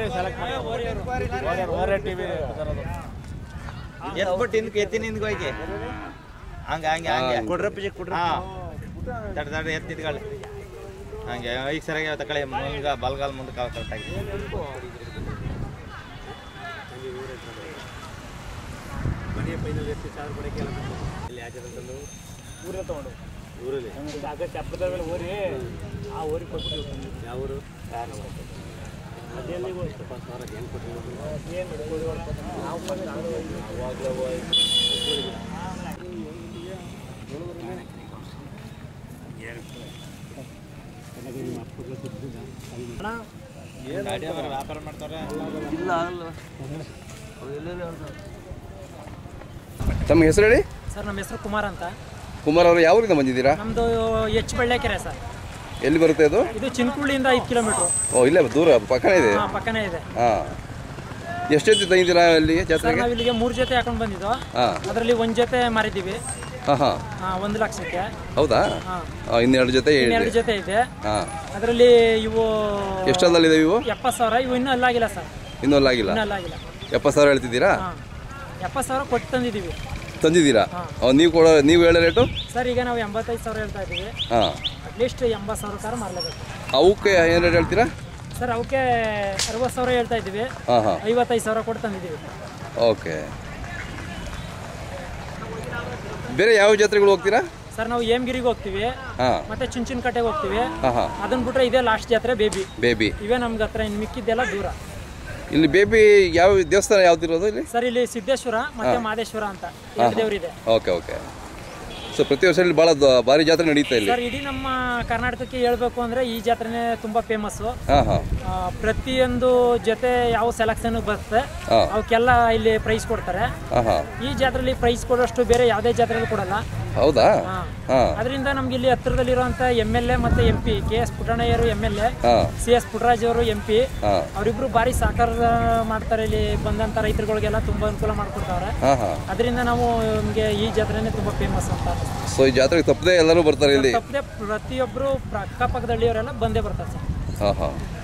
Select ಮಾಡಿ TV ಎತ್ಬಿಟ್ಟು ಹಿಂದಕ್ಕೆ ಎತ್ತಿ ನಿಂದ್ಗೆ ಹೋಗಿ ಹಂಗೆ ಹಂಗೆ ಹಂಗೆ ಕೊಡ್ರಪ್ಪ ಕೊಡ್ರ ಹಾ ತಡ ತಡ ಎತ್ತಿ ನಿಂತ್ಕೊಳ್ಳಿ ಹಂಗೆ ಈಗ ಸರಿಯಾಗಿ ತಗೊಳ್ಳಿ ಮುಂಗ ಬಲ್ಗಾಲ್ ಮುಂದಕ್ಕೆ ಕರೆಕ್ಟಾಗಿ ಮನೆಯ ಫೈನಲ್ ಎಷ್ಟು ಸಾವಿರ ಕೊಡಕ್ಕೆ ಇಲ್ಲಿ ಆಚೆ ತಂದು ಊರೇ ತಗೊಂಡು ಊರಲ್ಲಿ ಆಗ ಚಪ್ಪದ ಮೇಲೆ ಓರಿ ಆ ಊರಿಗೆ ಕೊಟ್ಬಿಟ್ಟು ಯಾವ ಊರು ಅದೇಲ್ಲಿ ಸ್ವಲ್ಪ ಸಾವಿರ ಏನು ಕೊಟ್ಟಿರೋದು ಏನು ನಾವು ಫಸ್ಟ್ ಅವಾಗಲೇ ಗಾಡಿ ಅವ್ರು ವ್ಯಾಪಾರ ಮಾಡ್ತಾರೆ ತಮ್ಮ ಹೆಸರು ಹೇಳಿ ಸರ್ ನಮ್ಮ ಹೆಸರು ಕುಮಾರ್ ಅಂತ ಕುಮಾರ್ ಅವರು ಯಾವ ಊರಿಂದ ಬಂದಿದ್ದೀರಾ ನಮ್ಮದು ಎಚ್ ಬಳ್ಳೆಕೆರೆ ಸರ್ ಎಲ್ಲಿ ಬರುತ್ತೆ ಅದು ಇದು ಚಿನ್ಕುಳ್ಳಿಯಿಂದ ಐದು ಕಿಲೋಮೀಟ್ರು ಓ ಇಲ್ಲೇ ದೂರ ಪಕ್ಕನೇ ಇದೆ ಹಾಂ ಪಕ್ಕನೇ ಇದೆ ಹಾಂ ಎಷ್ಟೊತ್ತಿ ತಂದಿದ್ದೀರಾ ಅಲ್ಲಿ ಸರ್ ಜಾತ್ರೆಗೆ ನಾವು ಇಲ್ಲಿಗೆ ಮೂರು ಜೊತೆ ಹಾಕೊಂಡು ಬಂದಿದ್ದು ಹಾಂ ಅದರಲ್ಲಿ ಒಂದು ಜೊತೆ ಮಾರಿದ್ದೀವಿ ಹಾಂ ಹಾಂ ಹಾಂ ಒಂದು ಲಕ್ಷಕ್ಕೆ ಹೌದಾ ಹಾಂ ಆ, ಇನ್ನೆರಡು ಜೊತೆ ಇನ್ನೆರಡು ಹೇಳಿದೆ ಜೊತೆ ಇದೆ ಹಾಂ ಅದರಲ್ಲಿ ಇವು ಎಷ್ಟೊಂದಲ್ಲಿದೆ ಇವು ಎಪ್ಪತ್ತು ಸಾವಿರ ಇವು ಇನ್ನೂ ಅಲ್ಲಾಗಿಲ್ಲ ಸರ್ ಇನ್ನೂ ಅಲ್ಲಾಗಿಲ್ಲ ಇನ್ನೂ ಅಲ್ಲಾಗಿಲ್ಲ ಎಪ್ಪತ್ತು ಸಾವಿರ ಹೇಳ್ತಿದ್ದೀರಾ ಹಾಂ ಎಪ್ಪತ್ತು ಸಾವಿರ ಕೊಟ್ಟು ತಂದಿದ್ದೀವಿ ತಂದಿದ್ದೀರಾ ಹಾಂ. ಅವ್ ನೀವು ಕೊಡೋ ನೀವು ಹೇಳೋ ರೇಟು ಸರ್ ಈಗ ನಾವು ಎಂಬತ್ತೈದು ಸಾವಿರ ಹೇಳ್ತಾ ಇದ್ದೀವಿ ಹಾಂ ಅಟ್ಲೀಸ್ಟ್ ಎಂಬತ್ತು ಸಾವಿರ ಕಾರ ಮಾರಲೇಬೇಕು ಅವಕ್ಕೆ ಏನು ರೇಟ್ ಹೇಳ್ತೀರಾ ಸರ್ ಅವಕ್ಕೆ ಅರವತ್ತು ಸಾವಿರ ಹೇಳ್ತಾ ಇದ್ದೀವಿ ಹಾಂ ಹಾಂ ಐವತ್ತೈದು ಸಾವಿರ ಕೊಟ್ಟು ತಂದಿದ್ದೀವಿ ಓಕೆ ಬೇರೆ ಯಾವ ಜಾತ್ರೆಗಳು ಹೋಗ್ತೀರಾ ಸರ್ ನಾವು ಏಮ್ಗಿರಿಗೆ ಹೋಗ್ತೀವಿ ಹಾಂ ಮತ್ತೆ ಚುಂಚಿನ ಕಟ್ಟೆಗೆ ಹೋಗ್ತೀವಿ ಹಾಂ ಹಾಂ ಅದನ್ನ ಬಿಟ್ರೆ ಇದೇ ಲಾಸ್ಟ್ ಜಾತ್ರೆ ಬೇಬಿ ಬೇಬಿ ಇವೇ ನಮ್ಗೆ ಹತ್ರ ಇನ್ನು ಮಿಕ್ಕಿದ್ದೆಲ್ಲ ದೂರ ಇಲ್ಲಿ ಬೇಬಿ ಯಾವ ದೇವಸ್ಥಾನ ಯಾವ್ದಿರೋದು ಇಲ್ಲಿ ಸರ್ ಇಲ್ಲಿ ಸಿದ್ದೇಶ್ವರ ಮತ್ತೆ ಮಾದೇಶ್ವರ ಅಂತ ಎರಡು ದೇವರಿದೆ ಓಕೆ ಓಕೆ ಸೊ ಪ್ರತಿ ವರ್ಷ ಇಲ್ಲಿ ಭಾಳ ದ- ಭಾರಿ ಜಾತ್ರೆ ನಡೀತಾ ಇಲ್ಲಿ ಸರ್ ಇಡೀ ನಮ್ಮ ಕರ್ನಾಟಕಕ್ಕೆ ಹೇಳ್ಬೇಕು ಅಂದ್ರೆ ಈ ಜಾತ್ರೆನೇ ತುಂಬಾ ಫೇಮಸ್ಸು ಹಾಂ ಹಾಂ ಪ್ರತಿಯೊಂದು ಜೊತೆ ಯಾವ ಸೆಲೆಕ್ಷನ್ ಬರುತ್ತೆ ಹಾಂ ಅವಕ್ಕೆಲ್ಲ ಇಲ್ಲಿ ಪ್ರೈಸ್ ಕೊಡ್ತಾರೆ ಹಾಂ ಹಾಂ ಈ ಜಾತ್ರೆಯಲ್ಲಿ ಪ್ರೈಸ್ ಕೊಡೋಷ್ಟು ಬೇರೆ ಯಾವುದೇ ಜಾತ್ರೆಯಲ್ಲಿ ಕೊಡಲ್ಲ ಹೌದಾ ಹಾಂ ಹಾಂ ಅದರಿಂದ ನಮ್ಗೆ ಇಲ್ಲಿ ಹತ್ತಿರದಲ್ಲಿರುವಂಥ ಎಮ್ ಎಲ್ ಎ ಮತ್ತು ಎಂ ಪಿ ಕೆ ಎಸ್ ಪುಟ್ಟಣ್ಣಯ್ಯರು ಎಮ್ ಎಲ್ ಎ ಹಾಂ ಸಿ ಎಸ್ ಪುಟ್ಟರಾಜ್ ಅವರು ಎಂ ಪಿ ಹಾಂ ಅವರಿಬ್ರು ಭಾರಿ ಸಹಕಾರ ಮಾಡ್ತಾರೆ ಇಲ್ಲಿ ಬಂದಂಥ ರೈತರುಗಳಿಗೆಲ್ಲ ತುಂಬ ಅನುಕೂಲ ಮಾಡಿಕೊಡ್ತಾರೆ ಹಾಂ ಹಾಂ ಅದರಿಂದ ನಾವು ನಮಗೆ ಈ ಜಾತ್ರೆನೇ ತುಂಬ ಫೇಮಸ್ ಅಂತ ಸೊ ಈ ಜಾತ್ರೆಗೆ ತಪ್ಪದೆ ಎಲ್ಲರೂ ಬರ್ತಾರೆ ಇಲ್ಲಿ ತಪ್ಪದೆ ಪ್ರತಿಯೊಬ್ಬರು ಅಕ್ಕಪಕ್ಕದಳ್ಳಿಯವರೆಲ್ಲ ಬಂದೇ ಬರ್ತಾರೆ ಸರ್ ಹಾಂ ಹಾಂ